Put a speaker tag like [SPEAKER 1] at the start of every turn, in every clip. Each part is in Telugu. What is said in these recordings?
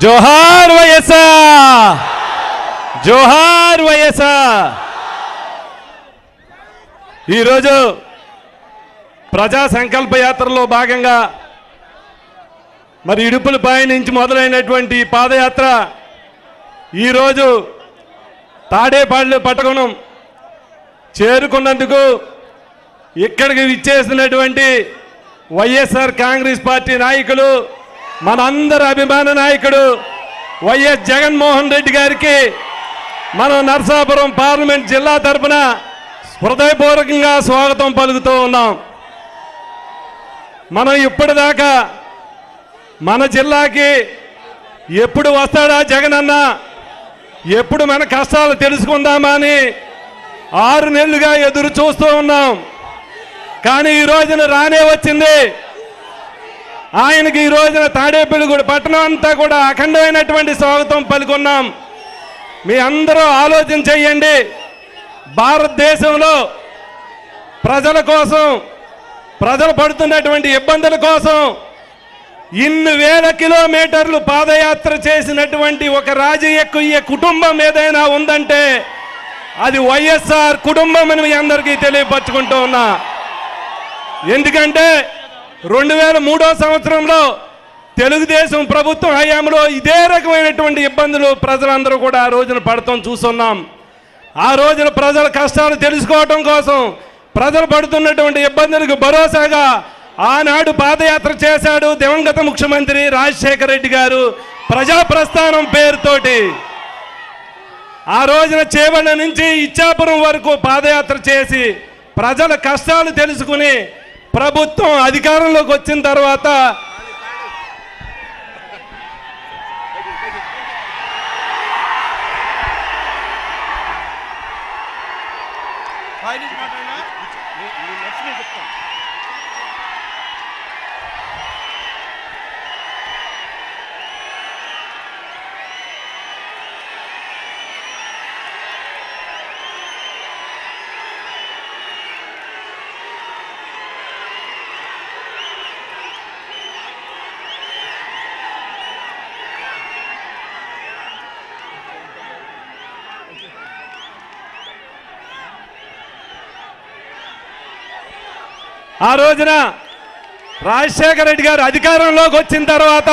[SPEAKER 1] జోహార్ వైఎస్ఆర్ జోహార్ వైఎస్ఆర్ ఈరోజు ప్రజా సంకల్ప యాత్రలో భాగంగా మరి ఇడుపులపై నుంచి మొదలైనటువంటి ఈ పాదయాత్ర ఈరోజు తాడేపాళ్ళు పట్టకునం చేరుకున్నందుకు ఇక్కడికి విచ్చేసినటువంటి వైఎస్ఆర్ కాంగ్రెస్ పార్టీ నాయకులు మనందరి అభిమాన నాయకుడు వైఎస్ జగన్మోహన్ రెడ్డి గారికి మన నరసాపురం పార్లమెంట్ జిల్లా తరపున హృదయపూర్వకంగా స్వాగతం పలుకుతూ ఉన్నాం మనం ఇప్పటిదాకా మన జిల్లాకి ఎప్పుడు వస్తాడా జగన్ అన్న ఎప్పుడు మన కష్టాలు తెలుసుకుందామా అని ఆరు నెలలుగా ఎదురు చూస్తూ ఉన్నాం కానీ ఈ రోజున రానే వచ్చింది ఆయనకి ఈ రోజున తాడేపల్లిగూడ పట్టణం అంతా కూడా అఖండమైనటువంటి స్వాగతం పలుకున్నాం మీ అందరూ ఆలోచన చెయ్యండి భారతదేశంలో ప్రజల కోసం ప్రజలు పడుతున్నటువంటి ఇబ్బందుల కోసం ఇన్ని వేల కిలోమీటర్లు పాదయాత్ర చేసినటువంటి ఒక రాజకీయ కుటుంబం ఏదైనా ఉందంటే అది వైఎస్ఆర్ కుటుంబం అని మీ అందరికీ తెలియపరచుకుంటూ ఉన్నా ఎందుకంటే రెండు వేల మూడో సంవత్సరంలో తెలుగుదేశం ప్రభుత్వం హయాంలో ఇదే రకమైనటువంటి ఇబ్బందులు ప్రజలందరూ కూడా ఆ రోజున పడతాం చూస్తున్నాం ఆ రోజున ప్రజల కష్టాలు తెలుసుకోవటం కోసం ప్రజలు పడుతున్నటువంటి ఇబ్బందులకు భరోసాగా ఆనాడు పాదయాత్ర చేశాడు దివంగత ముఖ్యమంత్రి రాజశేఖర రెడ్డి గారు ప్రజా ప్రస్థానం పేరుతోటి ఆ రోజున చేవళ్ళ నుంచి ఇచ్చాపురం వరకు పాదయాత్ర చేసి ప్రజల కష్టాలు తెలుసుకుని ప్రభుత్వం అధికారంలోకి వచ్చిన తర్వాత ఆ రోజున రాజశేఖర రెడ్డి గారు అధికారంలోకి వచ్చిన తర్వాత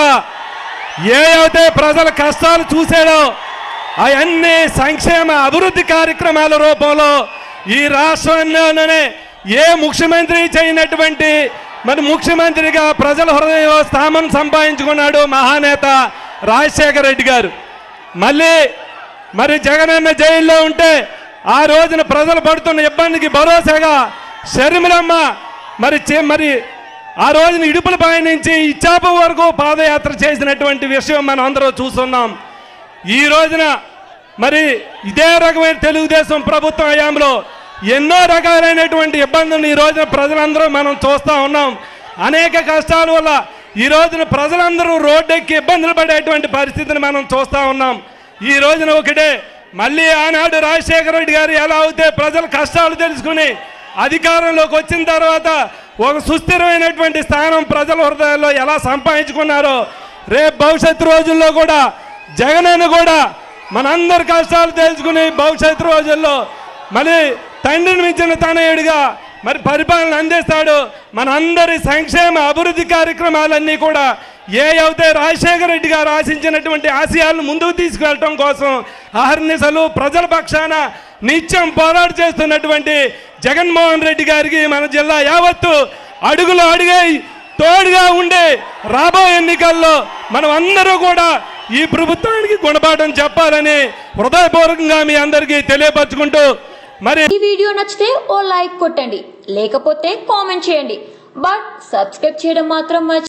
[SPEAKER 1] ఏ అయితే ప్రజల కష్టాలు చూసాడో అవన్నీ సంక్షేమ అభివృద్ధి కార్యక్రమాల రూపంలో ఈ రాష్ట్రంలోనే ఏ ముఖ్యమంత్రి చేయనటువంటి మరి ముఖ్యమంత్రిగా ప్రజల హృదయ స్థానం సంపాదించుకున్నాడు మహానేత రాజశేఖర రెడ్డి గారు మళ్ళీ మరి జగనన్న జైల్లో ఉంటే ఆ రోజున ప్రజలు పడుతున్న ఇబ్బందికి భరోసాగా షర్మిలమ్మ మరి చే- మరి ఆ రోజున ఇడుపులపై నుంచి ఇచ్చాపం వరకు పాదయాత్ర చేసినటువంటి విషయం మనం అందరూ చూస్తున్నాం ఈ రోజున మరి ఇదే రకమైన తెలుగుదేశం ప్రభుత్వం హయాంలో ఎన్నో రకాలైనటువంటి ఇబ్బందులు ఈ రోజున ప్రజలందరూ మనం చూస్తూ ఉన్నాం అనేక కష్టాల వల్ల ఈ రోజున ప్రజలందరూ రోడ్డెక్కి ఇబ్బందులు పడేటువంటి పరిస్థితిని మనం చూస్తూ ఉన్నాం ఈ రోజున ఒకటే మళ్ళీ ఆనాడు రాజశేఖర రెడ్డి గారు ఎలా అయితే ప్రజల కష్టాలు తెలుసుకుని అధికారంలోకి వచ్చిన తర్వాత ఒక సుస్థిరమైనటువంటి స్థానం ప్రజల హృదయాల్లో ఎలా సంపాదించుకున్నారో రేపు భవిష్యత్తు రోజుల్లో కూడా జగనన్న కూడా మనందరి కష్టాలు తెలుసుకుని భవిష్యత్తు రోజుల్లో మళ్ళీ తండ్రిని మించిన తనయుడిగా మరి పరిపాలన అందిస్తాడు మనందరి సంక్షేమ అభివృద్ధి కార్యక్రమాలన్నీ కూడా ఏ అయితే రాజశేఖర రెడ్డి గారు ఆశించినటువంటి ఆశయాలను ముందుకు తీసుకెళ్ళటం కోసం అహర్నిశలు ప్రజల పక్షాన నిత్యం పోరాట చేస్తున్నటువంటి జగన్మోహన్ రెడ్డి గారికి మన జిల్లా యావత్తు అడుగులు అడిగే తోడుగా ఉండే రాబోయే ఎన్నికల్లో మనం అందరూ కూడా ఈ ప్రభుత్వానికి గుణపాఠం చెప్పాలని హృదయపూర్వకంగా మీ అందరికీ తెలియపరచుకుంటూ మరి
[SPEAKER 2] ఈ వీడియో నచ్చితే ఓ లైక్ కొట్టండి లేకపోతే కామెంట్ చేయండి బట్ సబ్స్క్రైబ్ చేయడం మాత్రం మర్చి